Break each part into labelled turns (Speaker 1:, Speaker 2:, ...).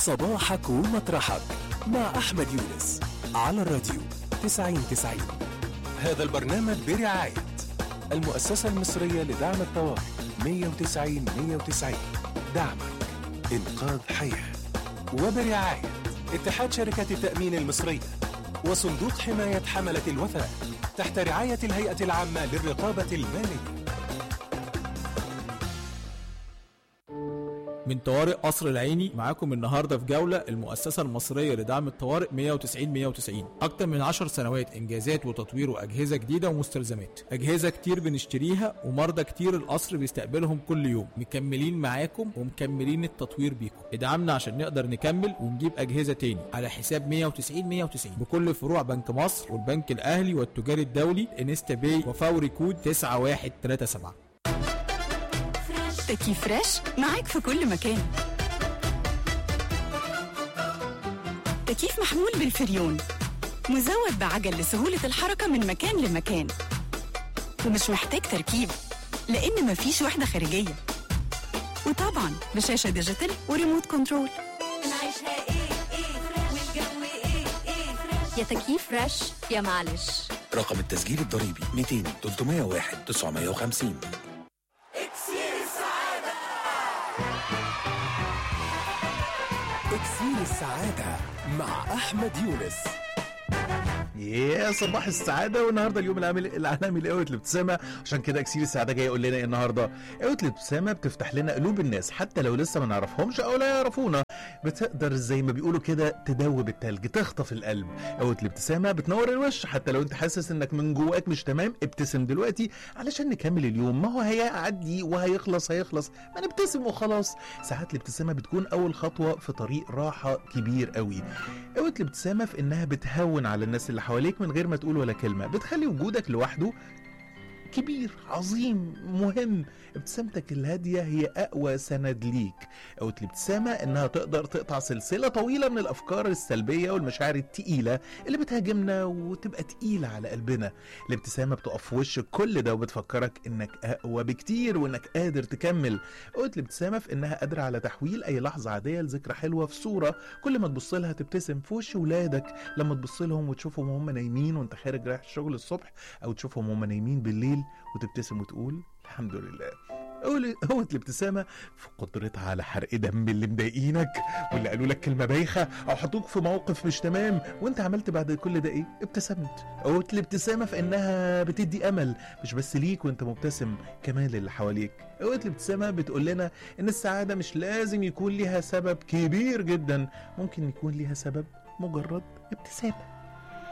Speaker 1: صباحك ومطرحك مع أحمد يونس على الراديو 9090 هذا البرنامج برعاية المؤسسة المصرية لدعم الطوارئ 190 190 دعمك إنقاذ حياة وبرعاية اتحاد شركات التأمين المصرية وصندوق حماية حملة الوثائق تحت رعاية الهيئة العامة للرقابة المالية
Speaker 2: من طوارئ قصر العيني معاكم النهارده في جوله المؤسسه المصريه لدعم الطوارئ 190 190 اكتر من 10 سنوات انجازات وتطوير واجهزه جديده ومستلزمات اجهزه كتير بنشتريها ومرضى كتير القصر بيستقبلهم كل يوم مكملين معاكم ومكملين التطوير بيكم ادعمنا عشان نقدر نكمل ونجيب اجهزه تاني على حساب 190 190 بكل فروع بنك مصر والبنك الاهلي والتجاري الدولي انستا باي وفوري كود 9137
Speaker 3: تكييف فريش معاك في كل مكان تكييف محمول بالفريون مزود بعجل لسهولة الحركة من مكان لمكان ومش محتاج تركيب لأن مفيش وحدة خارجية وطبعا بشاشة ديجيتال وريموت كنترول
Speaker 4: نعيشها ايه ايه والجو ايه ايه
Speaker 5: يا تكييف فريش يا معلش
Speaker 6: رقم التسجيل الضريبي 200 301 950
Speaker 1: إكسير السعادة مع أحمد يونس
Speaker 7: يا صباح السعادة والنهاردة اليوم العالمي العالمي لقوة الابتسامة عشان كده أكسير السعادة جاي يقول لنا إيه النهاردة قوة الابتسامة بتفتح لنا قلوب الناس حتى لو لسه ما نعرفهمش أو لا يعرفونا بتقدر زي ما بيقولوا كده تدوب التلج تخطف القلب قوة الابتسامة بتنور الوش حتى لو أنت حاسس إنك من جواك مش تمام ابتسم دلوقتي علشان نكمل اليوم ما هو هيعدي وهيخلص هيخلص ما نبتسم وخلاص ساعات الابتسامة بتكون أول خطوة في طريق راحة كبير قوي قوة الابتسامة في إنها بتهون على الناس اللي حواليك من غير ما تقول ولا كلمة بتخلي وجودك لوحده كبير عظيم مهم ابتسامتك الهادية هي أقوى سند ليك قوة الابتسامة إنها تقدر تقطع سلسلة طويلة من الأفكار السلبية والمشاعر التقيلة اللي بتهاجمنا وتبقى تقيلة على قلبنا الابتسامة بتقف في وش كل ده وبتفكرك إنك أقوى بكتير وإنك قادر تكمل قوة الابتسامة في إنها قادرة على تحويل أي لحظة عادية لذكرى حلوة في صورة كل ما تبص لها تبتسم في وش ولادك لما تبص لهم وتشوفهم وهم نايمين وانت خارج رايح الشغل الصبح او تشوفهم وهم نايمين بالليل وتبتسم وتقول الحمد لله قول- قوة الابتسامة في قدرتها على حرق دم اللي مضايقينك واللي قالوا لك كلمة بايخة أو حطوك في موقف مش تمام وأنت عملت بعد كل ده إيه؟ ابتسمت. قوة الابتسامة في إنها بتدي أمل مش بس ليك وأنت مبتسم كمان للي حواليك. قوة الابتسامة بتقول لنا إن السعادة مش لازم يكون ليها سبب كبير جدا ممكن يكون ليها سبب مجرد ابتسامة.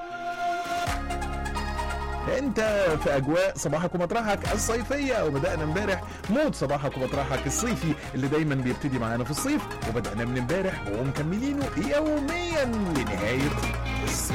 Speaker 7: انت في اجواء صباحك ومطرحك الصيفيه وبدانا امبارح مود صباحك ومطرحك الصيفي اللي دايما بيبتدي معانا في الصيف وبدانا من امبارح ومكملينه يوميا لنهايه الصيف